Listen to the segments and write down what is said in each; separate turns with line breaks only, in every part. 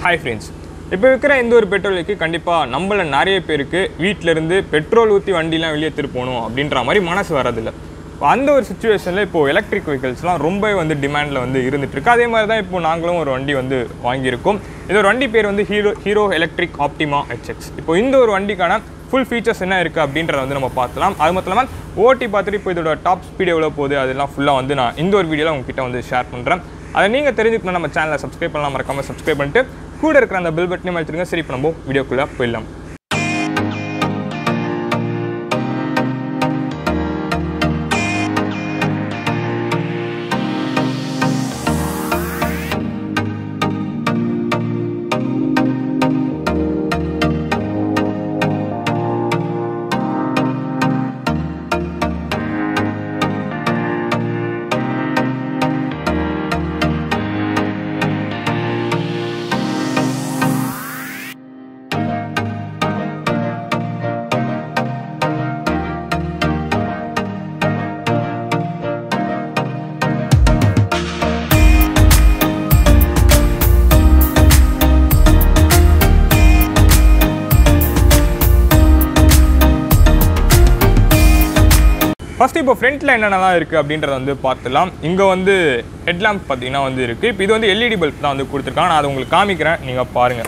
Hi friends இப்போ இருக்கிற இந்த ஒரு பெட்ரோலுக்கு கண்டிப்பாக நம்மள நிறைய பேருக்கு வீட்ல இருந்து பெட்ரோல் ஊற்றி வண்டிலாம் வெளியே திருப்பணும் அப்படின்ற மாதிரி மனசு வரதில்ல இப்போ அந்த ஒரு சுச்சுவேஷனில் இப்போ எலக்ட்ரிக் வெஹிக்கிள்ஸ்லாம் ரொம்ப வந்து டிமாண்டில் வந்து இருந்துட்டு இருக்கு அதே மாதிரி தான் இப்போ நாங்களும் ஒரு வண்டி வந்து வாங்கியிருக்கோம் இது ஒரு வண்டி பேர் வந்து hero hero electric Optima H X இப்போ இந்த ஒரு வண்டிக்கான ஃபுல் ஃபீச்சர்ஸ் என்ன இருக்குது அப்படின்றத வந்து நம்ம பார்க்கலாம் அது மட்டும் இல்லாமல் ஓட்டி பார்த்துட்டு இப்போ இதோட டாப் ஸ்பீட் எவ்வளோ போகுது அதெல்லாம் ஃபுல்லாக வந்து நான் இந்த ஒரு வீடியோவில் உங்ககிட்ட வந்து ஷேர் பண்ணுறேன் அதை நீங்கள் தெரிஞ்சுக்கணும் நம்ம சேனலை சப்ஸ்கிரைப் பண்ணலாம் மறக்காம சப்ஸ்கிரைப் பண்ணிட்டு கூட இருக்கிற அந்த பெல் பட்டனையும் அழுத்துருங்க சரி இப்போ நம்ம வீடியோக்குள்ளே போயிடலாம் ஃபர்ஸ்ட் இப்போ ஃப்ரண்ட்டில் என்னென்னலாம் இருக்குது அப்படின்றத வந்து பார்த்துலாம் இங்கே வந்து ஹெட்லாம்ப் பார்த்தீங்கன்னா வந்து இருக்குது இப்போ இது வந்து எல்இடி பல்ப் தான் வந்து கொடுத்துருக்காங்க நான் அதை உங்களுக்கு காமிக்கிறேன் நீங்கள் பாருங்கள்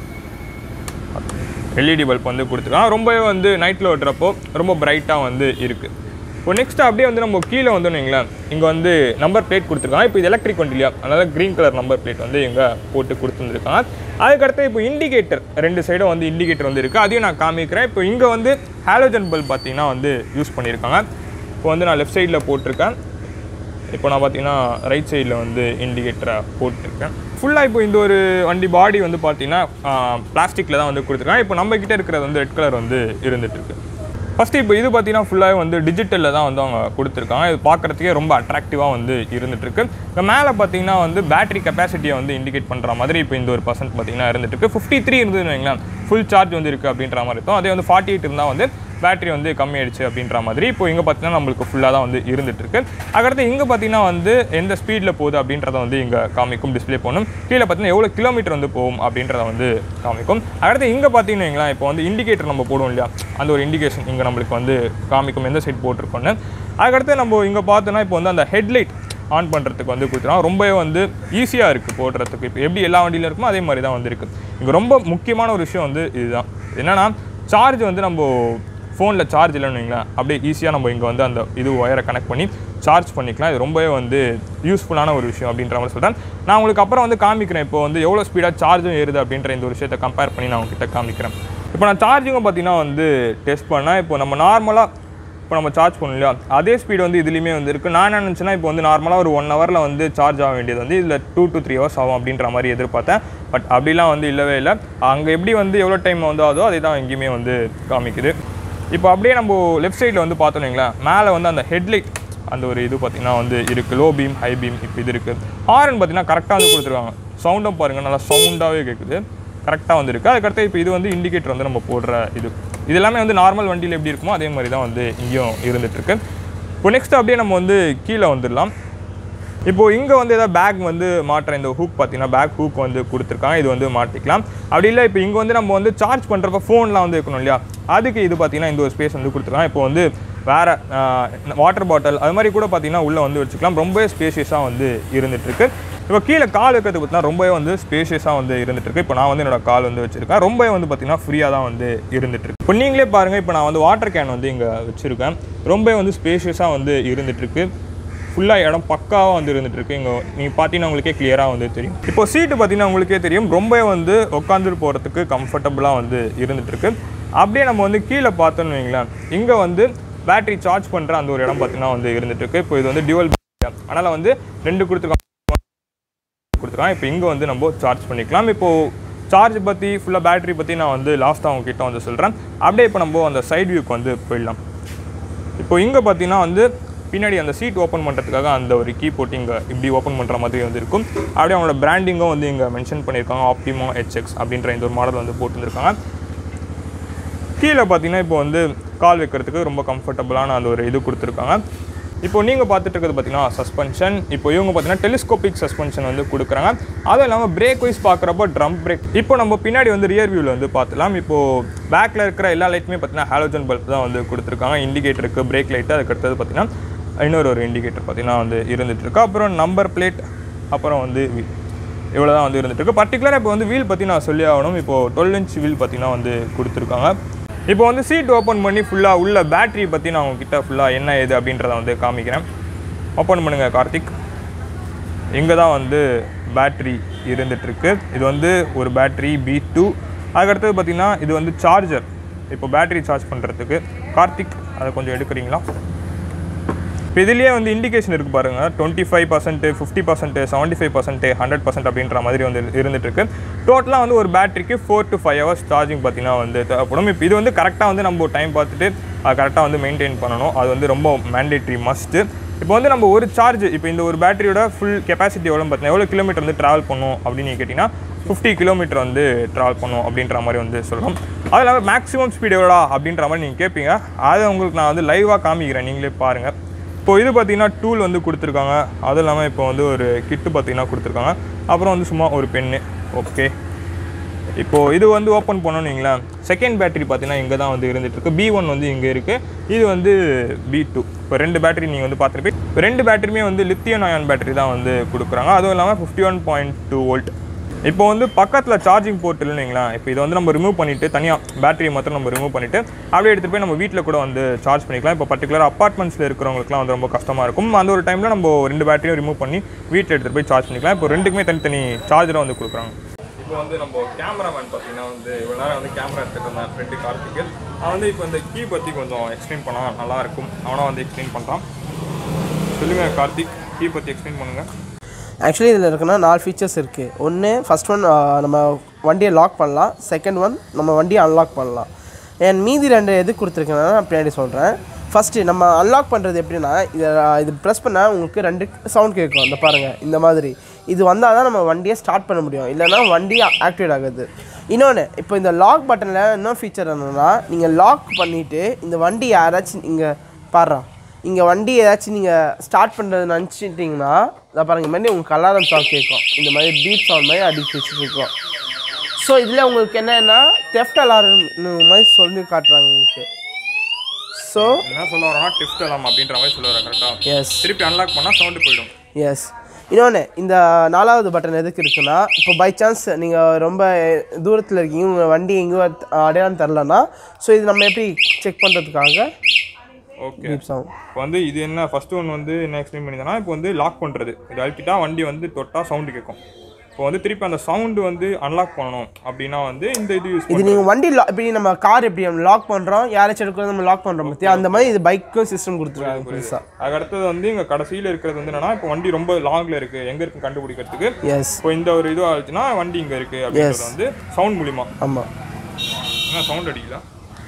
எல்இடி பல்ப் வந்து கொடுத்துருக்காங்க ரொம்பவே வந்து நைட்டில் ஓட்டுறப்போ ரொம்ப பிரைட்டாக வந்து இருக்குது இப்போ நெக்ஸ்ட் அப்படியே வந்து நம்ம கீழே வந்து வைங்களேன் இங்கே வந்து நம்பர் பிளேட் கொடுத்துருக்காங்க இப்போ இது எலக்ட்ரிக் வண்டி இல்லையா அதனால் க்ரீன் கலர் நம்பர் பிளேட் வந்து இங்கே போட்டு கொடுத்துருந்துருக்காங்க அதுக்கடுத்து இப்போ இண்டிகேட்டர் ரெண்டு சைடும் வந்து இண்டிகேட்டர் வந்து இருக்குது அதையும் நான் காமிக்கிறேன் இப்போ இங்கே வந்து ஹாலோஜன் பல்ப் பார்த்தீங்கன்னா வந்து யூஸ் பண்ணியிருக்காங்க இப்போ வந்து நான் லெஃப்ட் சைடில் போட்டிருக்கேன் இப்போ நான் பார்த்தீங்கன்னா ரைட் சைடில் வந்து இண்டிகேட்டரை போட்டிருக்கேன் ஃபுல்லாக இப்போ இந்த ஒரு வண்டி பாடி வந்து பார்த்தீங்கன்னா பிளாஸ்டிக்கில் தான் வந்து கொடுத்துருக்காங்க இப்போ நம்ம கிட்ட இருக்கிறது வந்து ரெட் கலர் வந்து இருந்துட்டு இருக்கு ஃபஸ்ட்டு இப்போ இது பார்த்தீங்கன்னா ஃபுல்லாகவே வந்து டிஜிட்டலில் தான் வந்து அவங்க கொடுத்துருக்காங்க இது பார்க்குறதுக்கே ரொம்ப அட்ராக்டிவாக வந்து இருந்துட்டு இருக்கு இப்போ மேலே பார்த்தீங்கன்னா வந்து பேட்டரி கெப்பாசிட்டியை வந்து இண்டிகேட் பண்ணுற மாதிரி இப்போ இந்த ஒரு பர்சன்ட் பார்த்தீங்கன்னா இருந்துட்டு இருக்கு ஃபிஃப்டி த்ரீ இருந்ததுன்னு வைங்களேன் ஃபுல் சார்ஜ் வந்து இருக்குது அப்படின்ற மாதிரி இருக்கும் அதே வந்து ஃபார்ட்டி எயிட் இருந்தால் வந்து பேட்டரி வந்து கம்மியாயிடுச்சு அப்படின்ற மாதிரி இப்போ இங்கே பார்த்தீங்கன்னா நம்மளுக்கு ஃபுல்லாக தான் வந்து இருந்துட்டு இருக்கு அதுக்கடுத்து இங்கே பார்த்தீங்கன்னா வந்து எந்த ஸ்பீடில் போகுது அப்படின்றத வந்து இங்கே காமிக்கும் டிஸ்ப்ளே பண்ணும் கீழே பார்த்தீங்கன்னா எவ்வளோ கிலோமீட்டர் வந்து போகும் அப்படின்றத வந்து காமிக்கும் அடுத்து இங்கே பார்த்தீங்கன்னா வைங்களேன், இப்போ வந்து இண்டிகேட்டர் நம்ம போடுவோம் இல்லையா அந்த ஒரு இண்டிகேஷன் இங்கே நம்மளுக்கு வந்து காமிக்கும் எந்த சைட் போட்டிருக்கோன்னு அதுக்கடுத்து நம்ம இங்கே பார்த்தோன்னா இப்போ வந்து அந்த ஹெட்லைட் ஆன் பண்ணுறதுக்கு வந்து கொடுத்துருவோம் ரொம்பவே வந்து ஈஸியாக இருக்குது போடுறதுக்கு இப்போ எப்படி எல்லா வண்டியிலும் இருக்குமோ அதே மாதிரி தான் வந்து இருக்குது இங்கே ரொம்ப முக்கியமான ஒரு விஷயம் வந்து இதுதான் என்னென்னா சார்ஜ் வந்து நம்ம ஃபோனில் சார்ஜ் இல்லைன்னு வைங்களேன் அப்படியே ஈஸியாக நம்ம இங்கே வந்து அந்த இது ஒயரை கனெக்ட் பண்ணி சார்ஜ் பண்ணிக்கலாம் இது ரொம்பவே வந்து யூஸ்ஃபுல்லான ஒரு விஷயம் அப்படின்ற மாதிரி சொல்கிறேன் நான் உங்களுக்கு அப்புறம் வந்து காமிக்கிறேன் இப்போ வந்து எவ்வளோ ஸ்பீடாக சார்ஜும் ஏறுது அப்படின்ற இந்த ஒரு விஷயத்தை கம்பேர் பண்ணி நான் உங்ககிட்ட காமிக்கிறேன் இப்போ நான் சார்ஜிங்கும் பார்த்தீங்கன்னா வந்து டெஸ்ட் பண்ணேன் இப்போ நம்ம நார்மலாக இப்போ நம்ம சார்ஜ் பண்ணோம் இல்லையா அதே ஸ்பீடு வந்து இதுலேயுமே வந்து இருக்குது நான் என்ன நினச்சேன்னா இப்போ வந்து நார்மலாக ஒரு ஒன் ஹவரில் வந்து சார்ஜ் ஆக வேண்டியது வந்து இதில் டூ to த்ரீ ஹவர்ஸ் ஆகும் அப்படின்ற மாதிரி எதிர்பார்த்தேன் பட் அப்படிலாம் வந்து இல்லவே இல்லை அங்கே எப்படி வந்து எவ்வளோ டைம் வந்து ஆகுதோ அதே தான் எங்கேயுமே வந்து காமிக்குது இப்போ அப்படியே நம்ம லெஃப்ட் சைடில் வந்து பார்த்தோம் வைங்களேன் மேலே வந்து அந்த ஹெட்லைட் அந்த ஒரு இது பார்த்தீங்கன்னா வந்து இருக்குது லோ பீம் ஹை பீம் இப்போ இது இருக்குது ஹாரன் பார்த்தீங்கன்னா கரெக்டாக வந்து கொடுத்துருக்காங்க சவுண்டும் பாருங்கள் நல்லா சவுண்டாகவே கேட்குது கரெக்டாக வந்து இருக்குது அதுக்கடுத்து இப்போ இது வந்து இண்டிகேட்டர் வந்து நம்ம போடுற இது இது எல்லாமே வந்து நார்மல் வண்டியில் எப்படி இருக்குமோ அதே மாதிரி தான் வந்து இங்கேயும் இருந்துகிட்ருக்கு இப்போ நெக்ஸ்ட் அப்படியே நம்ம வந்து கீழே வந்துடலாம் இப்போ இங்கே வந்து ஏதாவது பேக் வந்து மாட்டுற இந்த ஹூக் பார்த்தீங்கன்னா பேக் ஹூக் வந்து கொடுத்துருக்காங்க இது வந்து மாட்டிக்கலாம் அப்படி இல்லை இப்போ இங்கே வந்து நம்ம வந்து சார்ஜ் பண்ணுறப்ப ஃபோன்லாம் வந்து இருக்கணும் இல்லையா அதுக்கு இது பார்த்தீங்கன்னா இந்த ஒரு ஸ்பேஸ் வந்து கொடுத்துருக்காங்க இப்போ வந்து வேறு வாட்டர் பாட்டில் அது மாதிரி கூட பார்த்தீங்கன்னா உள்ளே வந்து வச்சுக்கலாம் ரொம்பவே ஸ்பேஷியஸாக வந்து இருந்துகிட்ருக்கு இப்போ கீழே கால் வைக்கிறது பார்த்தீங்கன்னா ரொம்பவே வந்து ஸ்பேஷியஸாக வந்து இருந்துகிட்ருக்கு இப்போ நான் வந்து என்னோட கால் வந்து வச்சுருக்கேன் ரொம்பவே வந்து பார்த்தீங்கன்னா ஃப்ரீயாக தான் வந்து இருந்துகிட்ருக்கு இப்போ நீங்களே பாருங்கள் இப்போ நான் வந்து வாட்டர் கேன் வந்து இங்கே வச்சுருக்கேன் ரொம்பவே வந்து ஸ்பேஷியஸாக வந்து இருந்துகிட்ருக்கு ஃபுல்லாக இடம் பக்காவாக வந்து இருந்துட்டு இருக்கு இங்கே நீங்கள் பார்த்தீங்கன்னா உங்களுக்கே கிளியராக வந்து தெரியும் இப்போ சீட்டு பார்த்தீங்கன்னா உங்களுக்கே தெரியும் ரொம்ப வந்து உட்காந்துட்டு போகிறதுக்கு கம்ஃபர்டபுளாக வந்து இருந்துட்டு இருக்கு அப்படியே நம்ம வந்து கீழே பார்த்தோன்னு வைங்களேன் இங்கே வந்து பேட்டரி சார்ஜ் பண்ணுற அந்த ஒரு இடம் பார்த்தீங்கன்னா வந்து இருந்துட்டு இருக்கு இப்போ இது வந்து டியூவல் அதனால் வந்து ரெண்டு கொடுத்துருக்காங்க கொடுத்துருக்காங்க இப்போ இங்கே வந்து நம்ம சார்ஜ் பண்ணிக்கலாம் இப்போது சார்ஜ் பற்றி ஃபுல்லாக பேட்டரி பற்றி நான் வந்து லாஸ்ட்டாக உங்ககிட்ட வந்து சொல்கிறேன் அப்படியே இப்போ நம்ம அந்த சைடு வியூக்கு வந்து போயிடலாம் இப்போ இங்கே பார்த்தீங்கன்னா வந்து பின்னாடி அந்த சீட் ஓப்பன் பண்ணுறதுக்காக அந்த ஒரு கீ போட்டு இங்கே இப்படி ஓப்பன் பண்ணுற மாதிரி வந்து இருக்கும் அப்படியே அவங்களோட பிராண்டிங்கும் வந்து இங்கே மென்ஷன் பண்ணியிருக்காங்க ஆப்டிமோ ஹெச்எக்ஸ் அப்படின்ற இந்த ஒரு மாடல் வந்து போட்டுருந்துருக்காங்க கீழே பார்த்தீங்கன்னா இப்போ வந்து கால் வைக்கிறதுக்கு ரொம்ப கம்ஃபர்டபுளான அந்த ஒரு இது கொடுத்துருக்காங்க இப்போ நீங்கள் பார்த்துட்டு இருக்கிறது பார்த்தீங்கன்னா சஸ்பென்ஷன் இப்போ இவங்க பார்த்தீங்கன்னா டெலிஸ்கோபிக் சஸ்பென்ஷன் வந்து கொடுக்குறாங்க அதுவும் இல்லாமல் பிரேக் வைஸ் பார்க்குறப்போ ட்ரம் பிரேக் இப்போ நம்ம பின்னாடி வந்து ரியர் வியூவில் வந்து பார்த்துலாம் இப்போ பேக்கில் இருக்கிற எல்லா லைட்டுமே பார்த்தீங்கன்னா ஹாலோஜன் பல்ப் தான் வந்து கொடுத்துருக்காங்க இண்டிகேட்டருக்கு பிரேக் லைட்டு அதுக்கு அடுத்தது பார்த்தீங்கன்னா இன்னொரு ஒரு இண்டிகேட்டர் பார்த்தீங்கன்னா வந்து இருந்துட்டு இருக்கு அப்புறம் நம்பர் பிளேட் அப்புறம் வந்து wheel. இவ்வளோ தான் வந்து இருந்துட்டு இருக்கு பர்டிகுலராக இப்போ வந்து வீல் பற்றி நான் சொல்லி ஆகணும் இப்போ டுவெல் இன்ச் வீல் பார்த்தீங்கன்னா வந்து கொடுத்துருக்காங்க இப்போ வந்து சீட் ஓப்பன் பண்ணி ஃபுல்லாக உள்ள பேட்டரி பற்றி நான் உங்ககிட்ட ஃபுல்லாக என்ன ஏது அப்படின்றத வந்து காமிக்கிறேன் ஓப்பன் பண்ணுங்கள் கார்த்திக் இங்கே தான் வந்து பேட்ரி இருந்துகிட்ருக்கு இது வந்து ஒரு பேட்ரி பி டூ அதுக்கடுத்தது பார்த்தீங்கன்னா இது வந்து சார்ஜர் இப்போ பேட்டரி சார்ஜ் பண்ணுறதுக்கு கார்த்திக் அதை கொஞ்சம் எடுக்கிறீங்களா இப்போ இதுலேயே வந்து இண்டிகேஷன் இருக்குது பாருங்கள் twenty five percent fifty percent seventy five percent hundred percent அப்படின்ற மாதிரி வந்து இருந்துட்டு இருக்கு டோட்டலாக வந்து ஒரு பேட்டரிக்கு four to five hours charging பார்த்தீங்கன்னா வந்து தேவைப்படும் இப்போ இது வந்து கரெக்டாக வந்து நம்ம டைம் பார்த்துட்டு அது கரெக்டாக வந்து மெயின்டைன் பண்ணணும் அது வந்து ரொம்ப மேண்டேட்ரி மஸ்ட்டு இப்போ வந்து நம்ம ஒரு சார்ஜ் இப்போ இந்த ஒரு பேட்டரியோட ஃபுல் கெப்பாசிட்டி எவ்வளோ பார்த்தீங்கன்னா எவ்வளோ கிலோமீட்டர் வந்து ட்ராவல் பண்ணும் அப்படின்னு நீங்கள் கேட்டிங்கன்னா ஃபிஃப்டி கிலோமீட்டர் வந்து ட்ராவல் பண்ணும் அப்படின்ற மாதிரி வந்து சொல்கிறோம் அது இல்லாமல் மேக்ஸிமம் ஸ்பீட் எவ்வளோ அப்படின்ற மாதிரி நீங்கள் கேட்பீங்க அதை உங்களுக்கு நான் வந்து லைவாக காமிக்கிறேன் நீங்களே பாருங்கள் இப்போ இது பார்த்தீங்கன்னா டூல் வந்து கொடுத்துருக்காங்க அதுவும் இல்லாமல் இப்போ வந்து ஒரு கிட்டு பார்த்தீங்கன்னா கொடுத்துருக்காங்க அப்புறம் வந்து சும்மா ஒரு பென்னு ஓகே இப்போது இது வந்து ஓப்பன் பண்ணோன்னு வைங்களேன் செகண்ட் பேட்டரி பார்த்தீங்கன்னா இங்கே தான் வந்து இருந்துட்டு இருக்கு பி ஒன் வந்து இங்கே இருக்குது இது வந்து பி டூ இப்போ ரெண்டு பேட்டரி நீங்கள் வந்து பார்த்துருப்பீங்க இப்போ ரெண்டு பேட்டரியுமே வந்து லித்தியம் அயான் பேட்டரி தான் வந்து கொடுக்குறாங்க அதுவும் இல்லாமல் fifty one point two volt இப்போ வந்து பக்கத்தில் சார்ஜிங் போர்ட் இல்லைன்னு வைங்களேன் இப்போ இதை வந்து நம்ம ரிமூவ் பண்ணிவிட்டு தனியாக பேட்டரியை மாத்திரம் நம்ம ரிமூவ் பண்ணிவிட்டு அப்படியே எடுத்துகிட்டு போய் நம்ம வீட்டில் கூட வந்து சார்ஜ் பண்ணிக்கலாம் இப்போ பர்டிகுலர் அப்பார்ட்மெண்ட்ஸில் இருக்கிறவங்களுக்குலாம் வந்து ரொம்ப கஷ்டமாக இருக்கும் அந்த ஒரு டைமில் நம்ம ரெண்டு பேட்டரியும் ரிமூவ் பண்ணி வீட்டில் எடுத்துகிட்டு போய் சார்ஜ் பண்ணிக்கலாம் இப்போ ரெண்டுக்குமே தனித்தனி சார்ஜரும் வந்து கொடுக்குறாங்க இப்போ வந்து நம்ம கேமராமேன் பார்த்தீங்கன்னா வந்து இவ்வளோ நேரம் வந்து கேமரா எடுத்துகிட்டு இருந்தான் ஃப்ரெண்டு கார்த்திக்கு அவன் வந்து இப்போ இந்த கீ பற்றி கொஞ்சம் எக்ஸ்பிளைன் பண்ணால் நல்லா இருக்கும் அவனும் வந்து எக்ஸ்பிளைன் பண்ணுறான் சொல்லுங்கள் கார்த்திக் கீ பற்றி எக்ஸ்பிளைன் பண்ணுங்கள்
ஆக்சுவலி இதில் இருக்குன்னா நாலு ஃபீச்சர்ஸ் இருக்குது ஒன்று ஃபஸ்ட் ஒன் நம்ம வண்டியை லாக் பண்ணலாம் செகண்ட் ஒன் நம்ம வண்டியை அன்லாக் பண்ணலாம் என் மீதி ரெண்டு எது கொடுத்துருக்கேன்னா நான் பின்னாடி சொல்கிறேன் ஃபஸ்ட்டு நம்ம அன்லாக் பண்ணுறது எப்படின்னா இதை இது ப்ரெஸ் பண்ணால் உங்களுக்கு ரெண்டு சவுண்ட் கேட்கும் இந்த பாருங்கள் இந்த மாதிரி இது வந்தால் தான் நம்ம வண்டியை ஸ்டார்ட் பண்ண முடியும் இல்லைன்னா வண்டி ஆக்டிவேட் ஆகுது இன்னொன்று இப்போ இந்த லாக் பட்டனில் இன்னொரு ஃபீச்சர் என்னென்னா நீங்கள் லாக் பண்ணிவிட்டு இந்த வண்டி யாராச்சும் இங்கே பாடுறா இங்கே வண்டி ஏதாச்சும் நீங்கள் ஸ்டார்ட் பண்ணுறது நினச்சிட்டிங்கன்னா இதை பாருங்க இந்த மாதிரி உங்களுக்கு அலாரம் சாங் கேட்கும் இந்த மாதிரி பீட் சவுண்ட் மாதிரி அடிச்சு வச்சுருக்கோம் ஸோ இதில் உங்களுக்கு என்னன்னா தெஃப்ட் அலாரம் மாதிரி சொல்லி காட்டுறாங்க உங்களுக்கு ஸோ
என்ன சொல்ல வரோம்னா டெஸ்ட் எல்லாம் அப்படின்ற மாதிரி சொல்ல வரேன் கரெக்டாக
எஸ்
திருப்பி அன்லாக் பண்ணால் சவுண்டு போயிடும்
எஸ் இன்னொன்று இந்த நாலாவது பட்டன் எதுக்கு இருக்குன்னா இப்போ பை சான்ஸ் நீங்கள் ரொம்ப தூரத்தில் இருக்கீங்க உங்கள் வண்டி எங்கேயோ அடையாளம் தரலன்னா ஸோ இது நம்ம எப்படி செக் பண்ணுறதுக்காக
ஓகே
பீப் சவுண்ட்
இப்போ வந்து இது என்ன ஃபர்ஸ்ட் ஒன் வந்து என்ன எக்ஸ்பிளைன் பண்ணியிருந்தேன்னா இப்போ வந்து லாக் பண்ணுறது இது அழுத்திட்டா வண்டி வந்து தொட்டால் சவுண்டு கேட்கும் இப்போ வந்து திருப்பி அந்த சவுண்டு வந்து அன்லாக் பண்ணணும் அப்படின்னா வந்து இந்த இது யூஸ்
இது நீங்கள் வண்டி லா இப்படி நம்ம கார் எப்படி லாக் பண்ணுறோம் யாராச்சும் எடுக்கிறது நம்ம லாக் பண்ணுறோம் பற்றியா அந்த மாதிரி இது பைக்கும் சிஸ்டம் கொடுத்துருக்காங்க புதுசாக
அதுக்கு அடுத்தது வந்து இங்கே கடைசியில் இருக்கிறது வந்து என்னன்னா இப்போ வண்டி ரொம்ப லாங்கில் இருக்குது எங்கே இருக்குன்னு கண்டுபிடிக்கிறதுக்கு
எஸ்
இப்போ இந்த ஒரு இது ஆச்சுன்னா வண்டி இங்கே இருக்குது அப்படின்றது வந்து சவுண்ட் மூலிமா
ஆமாம்
என்ன சவுண்ட் அடிக்குதா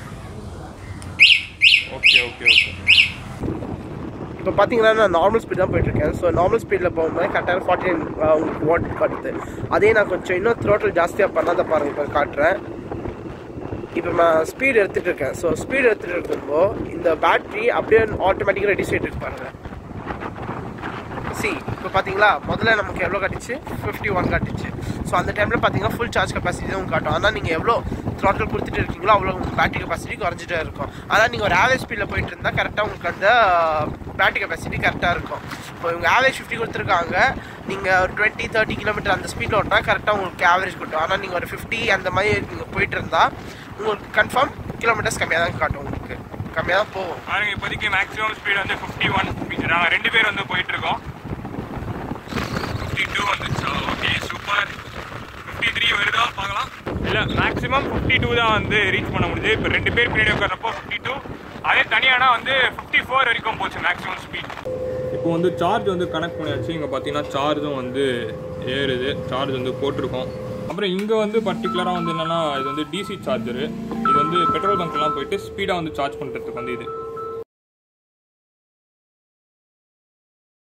ஓகே ஓகே ஓகே
இப்போ பார்த்தீங்கன்னா நான் நார்மல் ஸ்பீட் தான் போயிட்டுருக்கேன் ஸோ நார்மல் ஸ்பீடில் போகும்போது கரெக்டாக ஃபார்ட்டி நைன் உங்களுக்கு வாட் காட்டுது அதே நான் கொஞ்சம் இன்னும் த்ரோட்டல் ஜாஸ்தியாக பண்ணாத பாருங்க இப்போ காட்டுறேன் இப்போ நான் ஸ்பீடு எடுத்துகிட்டு இருக்கேன் ஸோ ஸ்பீடு எடுத்துகிட்டு இருக்கும்போ இந்த பேட்டரி அப்படியே ஆட்டோமேட்டிக்காக ரெடி ஆகிட்டு இருக்கு பாருங்க சி இப்போ பார்த்தீங்களா முதல்ல நமக்கு எவ்வளோ காட்டுச்சு ஃபிஃப்டி ஒன் காட்டுச்சு ஸோ அந்த டைமில் பார்த்தீங்கன்னா ஃபுல் சார்ஜ் கெப்பாசிட்டி தான் உங்களுக்கு காட்டும் ஆனால் நீங்கள் எவ்வளோ த்ராட்டில் கொடுத்துட்டு இருக்கீங்களோ அவ்வளோ உங்களுக்கு பேட்டரி கெப்பாசிட்டி குறைஞ்சிட்டே இருக்கும் ஆனால் நீங்கள் ஒரு ஆவரேஜ் ஸ்பீடில் போயிட்டு இருந்தால் கரெக்டாக உங்களுக்கு அந்த பேட்டரி கெப்பாசிட்டி கரெக்டாக இருக்கும் இப்போ இவங்க ஆவரேஜ் ஃபிஃப்டி கொடுத்துருக்காங்க நீங்கள் ஒரு டுவெண்ட்டி தேர்ட்டி கிலோமீட்டர் அந்த ஸ்பீடில் ஓட்டினா கரெக்டாக உங்களுக்கு ஆவரேஜ் கொடுக்கும் ஆனால் நீங்கள் ஒரு ஃபிஃப்டி அந்த மாதிரி நீங்கள் போயிட்டு இருந்தால் உங்களுக்கு கன்ஃபார்ம் கிலோமீட்டர்ஸ் கம்மியாக தான் காட்டும் உங்களுக்கு கம்மியாக தான் போகும்
பாருங்க இப்போதைக்கு மேக்ஸிமம் ஸ்பீட் வந்து ஃபிஃப்டி ஒன் நாங்கள் ரெண்டு பேர் வந்து போயிட்டு இருக்கோம் ஃபிஃப்டி டூ வந்துச்சு ஓகே சூப்பர் ஃபிஃப்டி த்ரீ வருதா பார்க்கலாம் இல்லை மேக்ஸிமம் ஃபிஃப்டி டூ தான் வந்து ரீச் பண்ண முடியுது இப்போ ரெண்டு பேர் பின்னாடி உட்காரப்போ ஃபிஃப்டி டூ அதே தனியானா வந்து ஃபிஃப்டி ஃபோர் வரைக்கும் போச்சு மேக்ஸிமம் ஸ்பீட் இப்போ வந்து சார்ஜ் வந்து கனெக்ட் பண்ணியாச்சு இங்கே பார்த்தீங்கன்னா சார்ஜும் வந்து ஏறுது சார்ஜ் வந்து போட்டிருக்கோம் அப்புறம் இங்கே வந்து பர்டிகுலராக வந்து என்னென்னா இது வந்து டிசி சார்ஜரு இது வந்து பெட்ரோல் பங்க்லாம் போயிட்டு ஸ்பீடாக வந்து சார்ஜ் பண்ணுறதுக்கு வந்து இது